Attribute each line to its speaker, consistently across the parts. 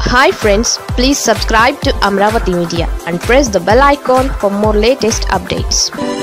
Speaker 1: hi friends please subscribe to Amaravati media and press the bell icon for more latest updates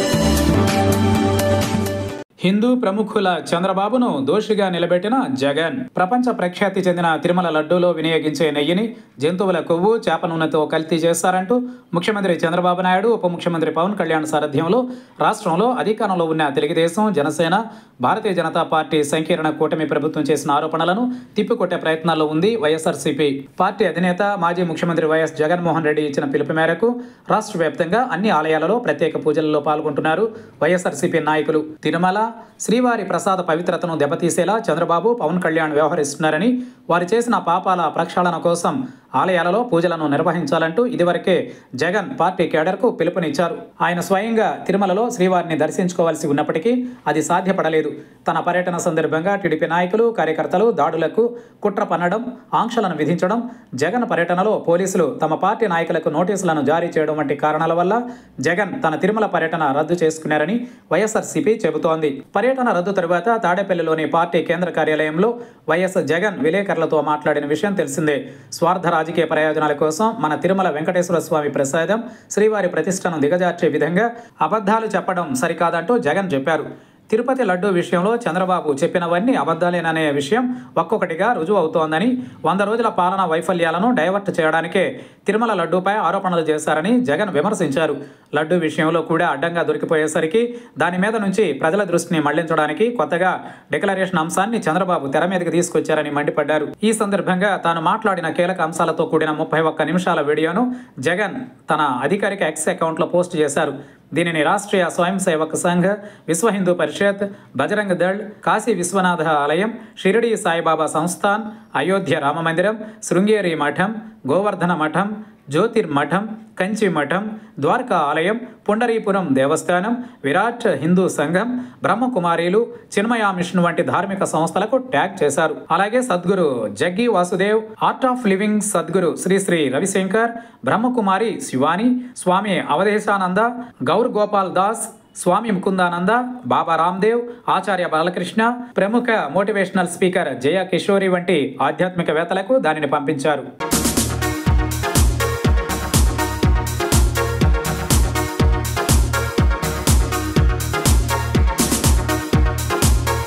Speaker 2: Hindu ప్రముఖుల చంద్రబాబును దోషిగా నిలబెట్టిన జగన్ ప్రపంచ ప్రఖ్యాతి చెందిన తిరుమల లడ్డూలో వినియోగించే నెయ్యిని జంతువుల కొవ్వు చేప నూనెతో కల్తీ చేస్తారంటూ ముఖ్యమంత్రి చంద్రబాబు నాయుడు ఉప ముఖ్యమంత్రి పవన్ కళ్యాణ్ సారథ్యంలో రాష్ట్రంలో అధికారంలో ఉన్న తెలుగుదేశం జనసేన భారతీయ జనతా పార్టీ సంకీర్ణ కూటమి ప్రభుత్వం చేసిన ఆరోపణలను తిప్పికొట్టే ప్రయత్నాల్లో ఉంది వైఎస్ఆర్సీపీ పార్టీ అధినేత మాజీ ముఖ్యమంత్రి వైఎస్ జగన్మోహన్ రెడ్డి ఇచ్చిన పిలుపు మేరకు రాష్ట్ర వ్యాప్తంగా అన్ని ఆలయాలలో ప్రత్యేక పూజలలో పాల్గొంటున్నారు వైఎస్ఆర్సీపీ నాయకులు తిరుమల శ్రీవారి ప్రసాద పవిత్రతను దెబ్బతీసేలా చంద్రబాబు పవన్ కళ్యాణ్ వ్యవహరిస్తున్నారని వారు చేసిన పాపాల ప్రక్షాళన కోసం ఆలయాలలో పూజలను నిర్వహించాలంటూ ఇదివరకే జగన్ పార్టీ కేడర్కు పిలుపునిచ్చారు ఆయన స్వయంగా తిరుమలలో శ్రీవారిని దర్శించుకోవాల్సి ఉన్నప్పటికీ అది సాధ్యపడలేదు తన పర్యటన సందర్భంగా టీడీపీ నాయకులు కార్యకర్తలు దాడులకు కుట్ర పన్నడం ఆంక్షలను విధించడం జగన్ పర్యటనలో పోలీసులు తమ పార్టీ నాయకులకు నోటీసులను జారీ చేయడం వంటి కారణాల వల్ల జగన్ తన తిరుమల పర్యటన రద్దు చేసుకున్నారని వైఎస్ఆర్సీపీ చెబుతోంది పర్యటన రద్దు తరువాత తాడేపల్లిలోని పార్టీ కేంద్ర కార్యాలయంలో వైఎస్ జగన్ విలేకరులతో మాట్లాడిన విషయం తెలిసిందే స్వార్థ రాజకీయ ప్రయోజనాల కోసం మన తిరుమల వెంకటేశ్వర స్వామి ప్రసాదం శ్రీవారి ప్రతిష్టను దిగజార్చే విధంగా అబద్ధాలు చెప్పడం సరికాదంటూ జగన్ చెప్పారు తిరుపతి లడ్డూ విషయంలో చంద్రబాబు చెప్పినవన్నీ అబద్ధాలేననే విషయం ఒక్కొక్కటిగా రుజువు అవుతోందని వంద రోజుల పాలన వైఫల్యాలను డైవర్ట్ చేయడానికే తిరుమల లడ్డూపై ఆరోపణలు చేశారని జగన్ విమర్శించారు లడ్డూ విషయంలో కూడా అడ్డంగా దొరికిపోయేసరికి దాని మీద నుంచి ప్రజల దృష్టిని మళ్లించడానికి కొత్తగా డిక్లరేషన్ అంశాన్ని చంద్రబాబు తెర మీదకి తీసుకొచ్చారని మండిపడ్డారు ఈ సందర్భంగా తాను మాట్లాడిన కీలక అంశాలతో కూడిన ముప్పై ఒక్క నిమిషాల వీడియోను జగన్ తన అధికారిక ఎక్స్ అకౌంట్లో పోస్ట్ చేశారు దీనిని రాష్ట్రీయ స్వయం సేవక్ సంఘ్ విశ్వ హిందూ పరిషత్ బజరంగ్ దళ్ కాశీ విశ్వనాథ ఆలయం షిరిడి సాయిబాబా సంస్థాన్ అయోధ్య రామమందిరం శృంగేరి మఠం గోవర్ధన మఠం జ్యోతిర్మఠం కంచి మఠం ద్వారకా ఆలయం పుండరీపురం దేవస్థానం విరాట్ హిందూ సంఘం బ్రహ్మకుమారీలు చిన్మయా మిషన్ వంటి ధార్మిక సంస్థలకు ట్యాగ్ చేశారు అలాగే Sadhguru Jaggi Vasudev Art of Living Sadhguru Sri Sri Ravi Shankar Brahmakumari Shivani Swami Avdheshanand Gaur Gopal Das Swami Mukundananda Baba Ramdev Acharya Balakrishna ప్రముఖ మోటివేషనల్ స్పీకర్ జయ కిషోరి వంటి ఆధ్యాత్మికవేత్తలకు దానిని పంపించారు